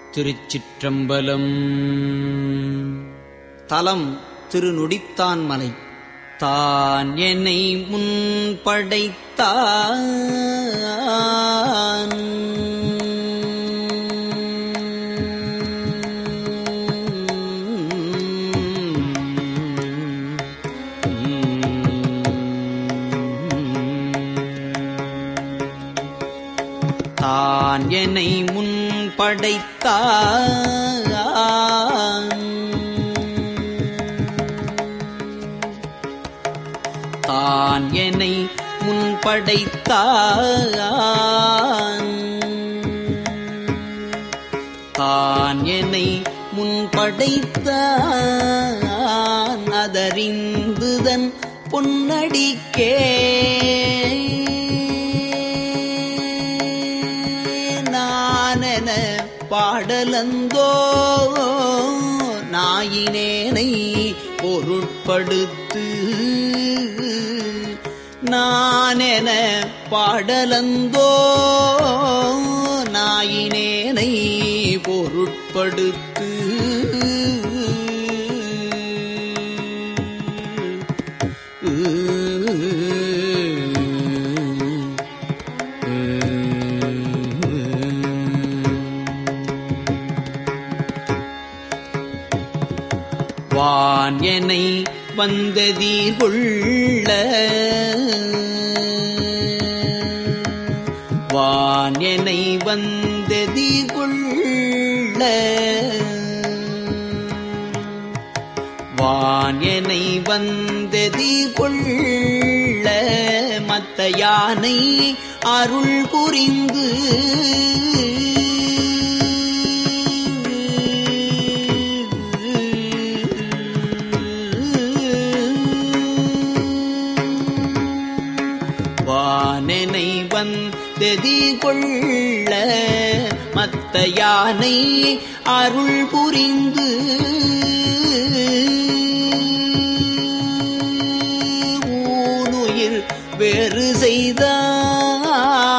திருச்சிற்றம்பலம் தலம் திருநொடித்தான் மலை தான் என்னை முன் படைத்தான் தான் என்னை முன் படைத்தான் தான் என்னை முன் படைத்தான் தான் என்னை முன் படைத்தான் அதறிந்துதன் பொன்னடிக்கே நானென பாடலந்தோ நாயினேனை பொருட்படுத்து நானென பாடலந்தோ நாயினேனை பொருட்படுத்து வான் என்னை வந்ததீர்கொள்ள வான் என்னை வந்ததீர்கொள்ள வான் என்னை வந்ததீர்கொள்ள மத்த யானை அருள் புரிந்து வானனை வந்ததி கொள்ள மத்த யானை அருள் புரிந்து ஊனுயிர் வேறு செய்தால்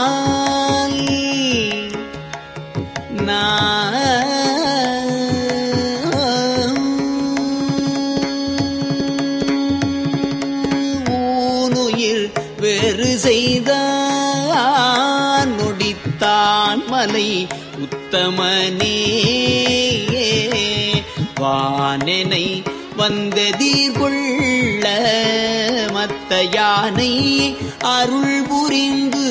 ஊனுயிர் வேறு செய்தான் நொடித்தான் மலை உத்தமனே வானனை வந்ததீர்கொள்ள மத்த யானை அருள் புரிந்து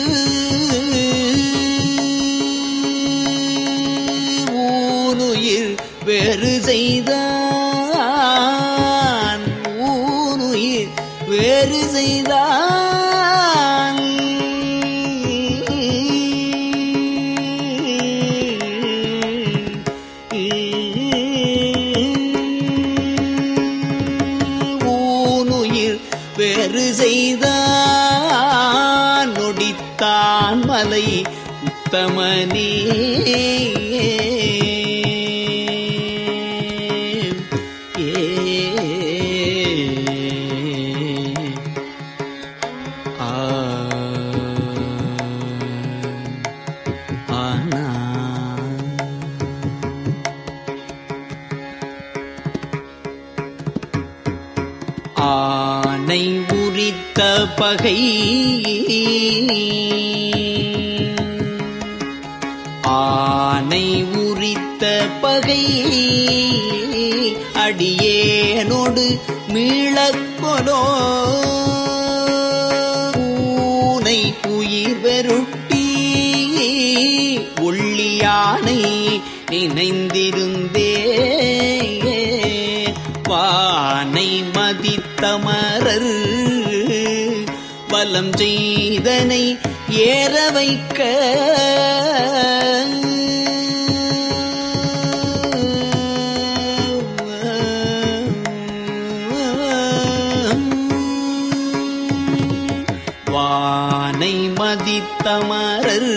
ஊனுயிர் வேறு செய்தான் ஊனுயிர் வேறு செய்தான் ஊனுயிர் வேறு செய்தான் நொடித்தான் மலை உத்தமனே ஏ ஆ ஆனா ஆனை உரித்த பகை ஆனை உரித்த பகை அடியேனோடு மீளக்கொலோ பூனை உயிர் வெருட்டி ஒள்ளியானை நினைந்திருந்தே வானை மதித்தமரர் வலம் செய்தனை ஏற வைக்க வானை மதித்தமரர்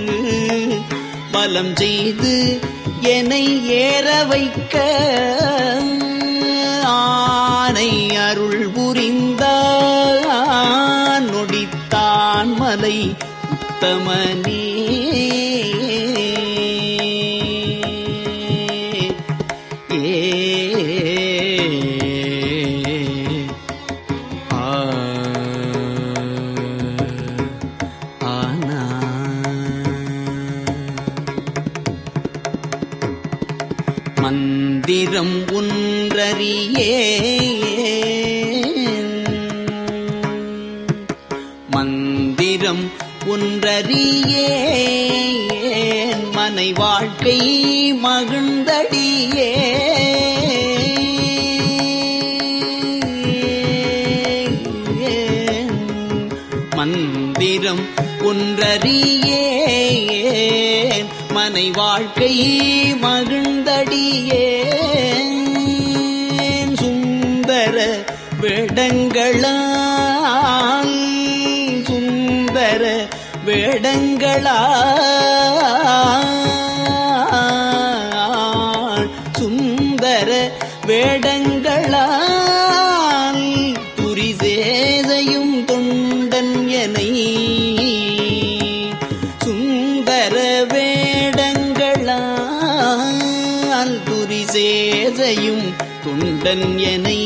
பலம் செய்து என்னை ஏற வைக்க ஆனை அருள் புரிந்தான் நொடித்தான் மலை உத்தமனே மந்திரம் ஒன்றறியே மந்திரம் ஒன்றறியே மனை வாழ்க்கை மகிழ்ந்தடியே மந்திரம் ஒன்றறியேன் மனை வாழ்க்கை மகிழ்ந்தடியேன் சுந்தர வேடங்களால் சுந்தர வேடங்களால் சுந்தர வேடங்களால் துரிசேதையும் தொண்டன் எனை சுந்தர வேடங்களால் துரிசேதையும் தொண்டன் எனை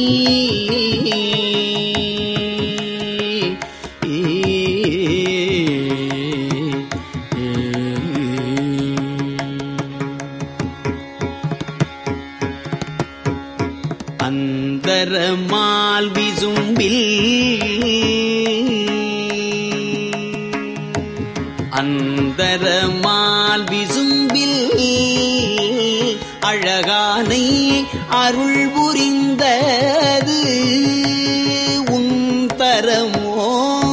அந்தரமால் விசும்பில் அந்தரமால் விசும்பில் அழகானை அருள் புரிந்தது உன் தரமோ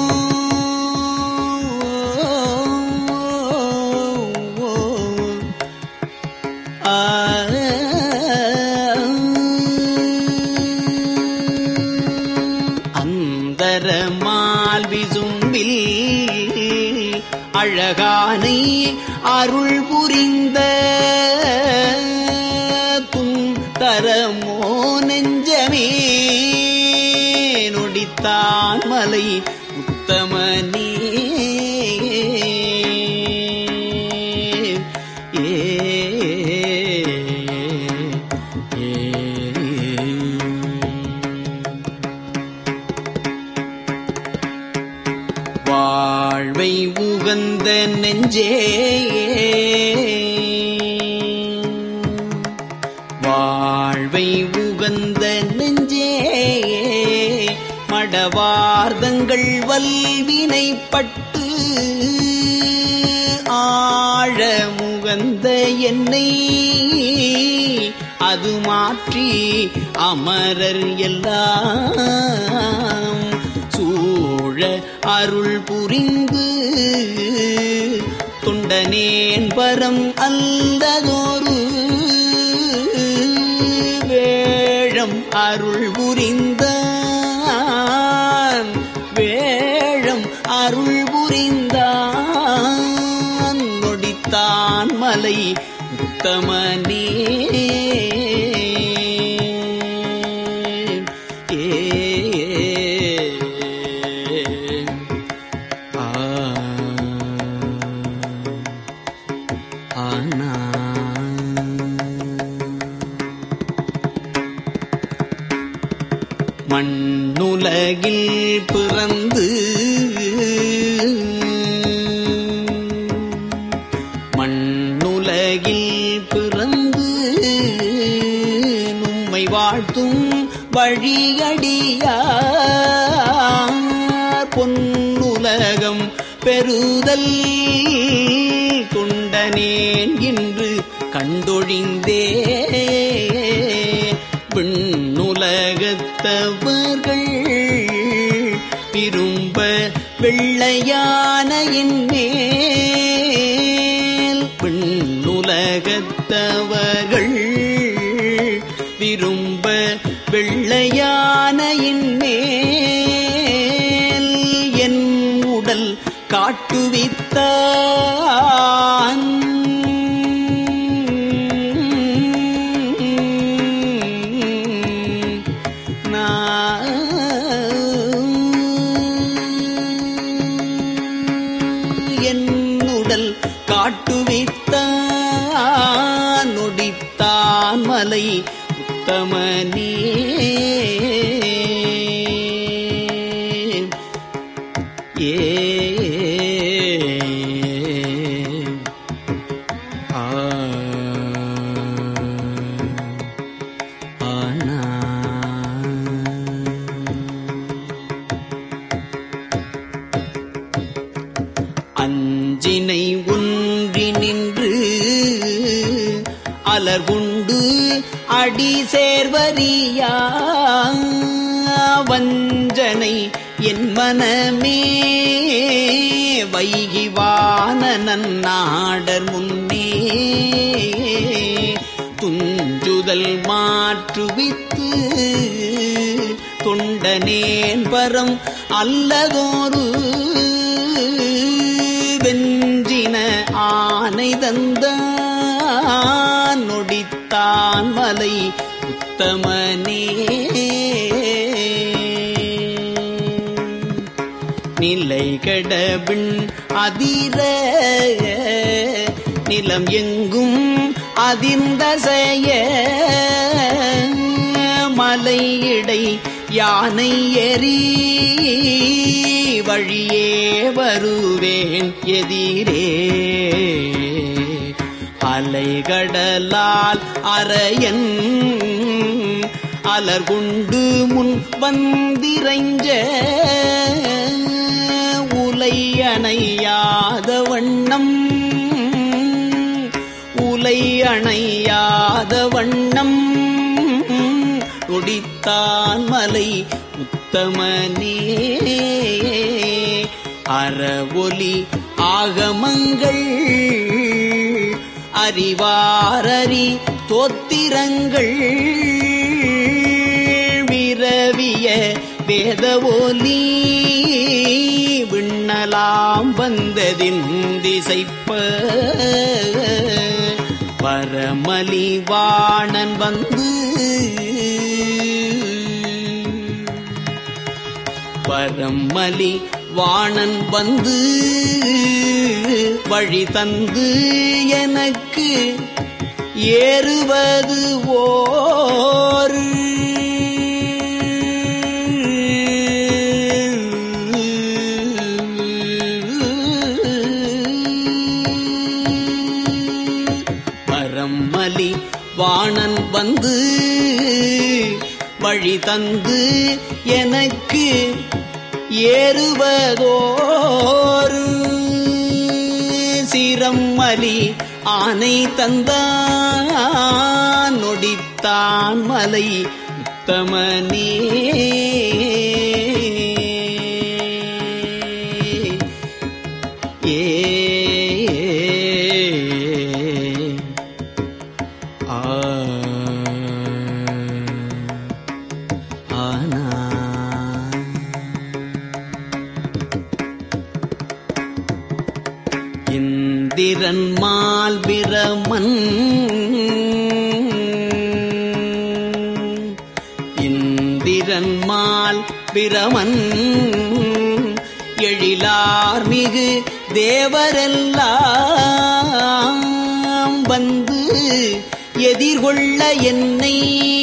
அந்தரமால் விசும்பில் அழகானை அருள் புரிந்த தும் தரமோ நெஞ்சமே நொடித்தான் மலை உத்தமனே ஏ வாழ்வை உகந்த நெஞ்சே வாழ்வை உகந்த நெஞ்சே மடவார்தங்கள் வல்வினைப்பட்டு ஆழ முகந்த என்னை அது மாற்றி அமரர் எல்லாம் சூழ அருள் புரிந்து தொண்டனேன் பரம் அல்லதொரு வேழம் அருள் புரிந்தான் வேழம் அருள் புரிந்தான் நொடித்தான் மலை உத்தமனே ஏ ஆ ஆனா மண்ணுலகில் பிறந்து மண்ணுலகில் பிறந்து நும்மை வாழ்த்தும் வழியடியார் பொன்னுலகம் பெறுதல் கொண்டனேன் என்று கண்டொழிந்தே விண்ணுலகத்தவர்கள் விரும்ப வெள்ளையானையின் மேல் விண்ணுலகத்தவர்கள் விரும்ப வெள்ளையானையின் மேல் என் உடல் காட்டுவித்தான் என்னுடல் காட்டுவித்தான் நொடித்தான் மலை உத்தமனே ஏ ஆ அஞ்சினை ஒன்றி நின்று அலர்குண்டு அடி சேர்வரியா வஞ்சனை என் மனமே வைகிவான நன்னாடர் முன்னே துஞ்சுதல் மாற்றுவித்து தொண்டனேன் பரம் அல்லதோரு வெஞ்சின ஆனை தந்தான் நொடித்தான் மலை உத்தமனே நிலை கடபின் அதிர நிலம் எங்கும் அதிர்ந்த செய்ய மலையிடை யானை எரி வழியே வருவேன் எதிரே அலைகடலால் அரையன் அலர்குண்டு முன் வந்திரைஞ்ச உலை அணையாத வண்ணம் உலை அணையாத வண்ணம் ஒடித்தான் மலை உத்தமனே அறவொலி ஆகமங்கள் அறிவாரறி தோத்திரங்கள் விரவிய வேதவோலி விண்ணலாம் வந்ததின் திசைப்ப பரமலி வாணன் வந்து பரமலி வாணன் வந்து வழி தந்து எனக்கு ஏறுவது ஓர் பரமலி வாணன் வந்து வழி தந்து எனக்கு ஏறுவதோர் சிரம் மலி ஆனை தந்தான் நொடித்தான் மலை உத்தமனே ஏ ஆ ஆனா இந்திரன் மால் பிரமன் இந்திரன் மால் பிரமன் எழிலார் மிகு தேவரெல்லாம் வந்து எதிர்கொள்ள என்னை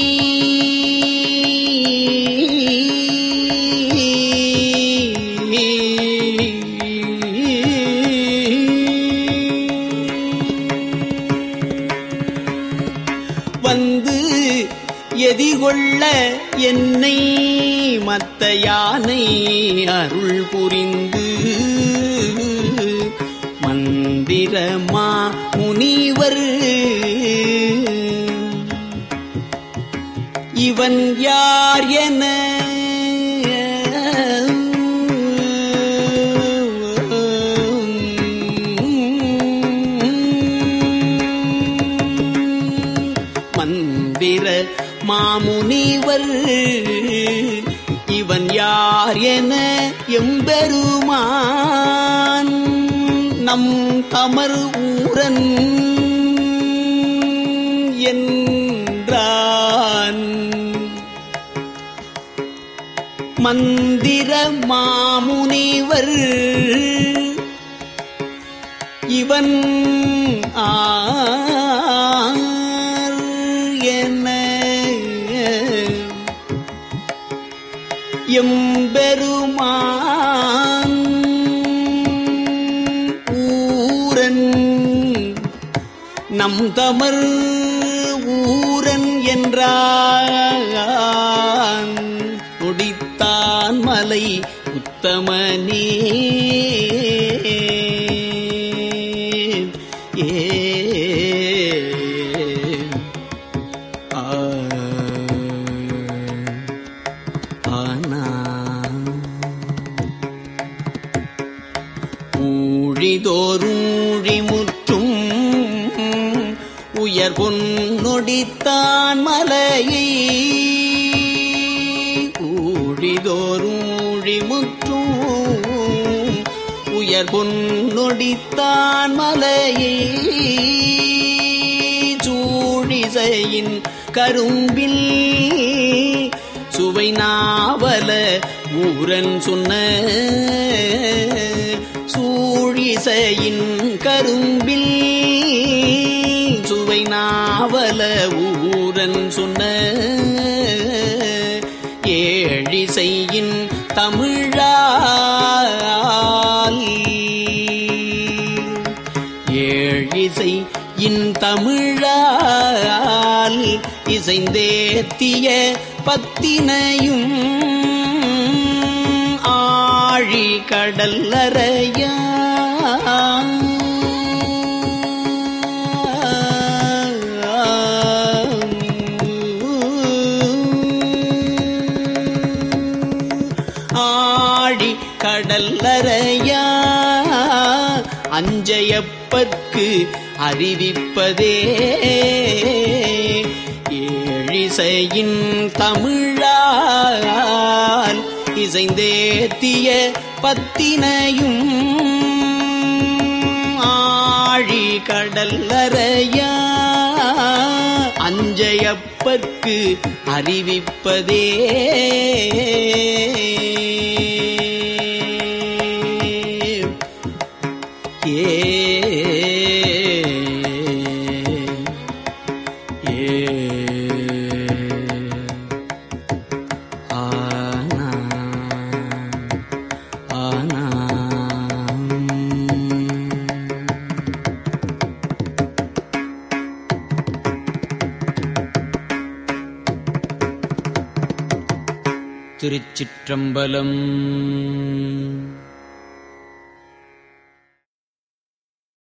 வந்து எதிர்கொள்ள என்னை மத்த யானை அருள் புரிந்து மந்திரமா முனிவர் இவன் யார் என மந்திர மாமுனிவர் இவன் யார் என எம்பெருமான் நம் தமர் ஊரன் என்றான் மந்திர மாமுனிவர் இவன் ஆர் என எம்பெருமான் ஊரன் நம் தமர் ஊரன் என்றான் நொடித்தான் மலை உத்தமனே ஊழிதோரூழி முற்றும் உயர் பொன்னொடித்தான் மலையை ஊழிதோரூழி முற்றும் உயர் பொன்னொடித்தான் மலையை சூழிசையின் கரும்பில் சுவை நாவல ஊரன் சொன்ன சூழிசையின் கரும்பில் சுவை நாவல ஊரன் சொன்ன ஏழிசையின் தமிழால் ஏழிசை இன் தமிழால் இசைந்தேத்திய பத்தினையும் ஆழி கடல்லறையா ஆழி கடல்லறையா அஞ்சையப்பற்கு அறிவிப்பதே ஏழிசையின் தமிழால் இசைந்தேத்திய பத்தினையும் ஆழி கடல்லறையா அஞ்சையப்பற்கு அறிவிப்பதே ஏ ஏ ஆனா ஆனா திருச்சிற்றம்பலம்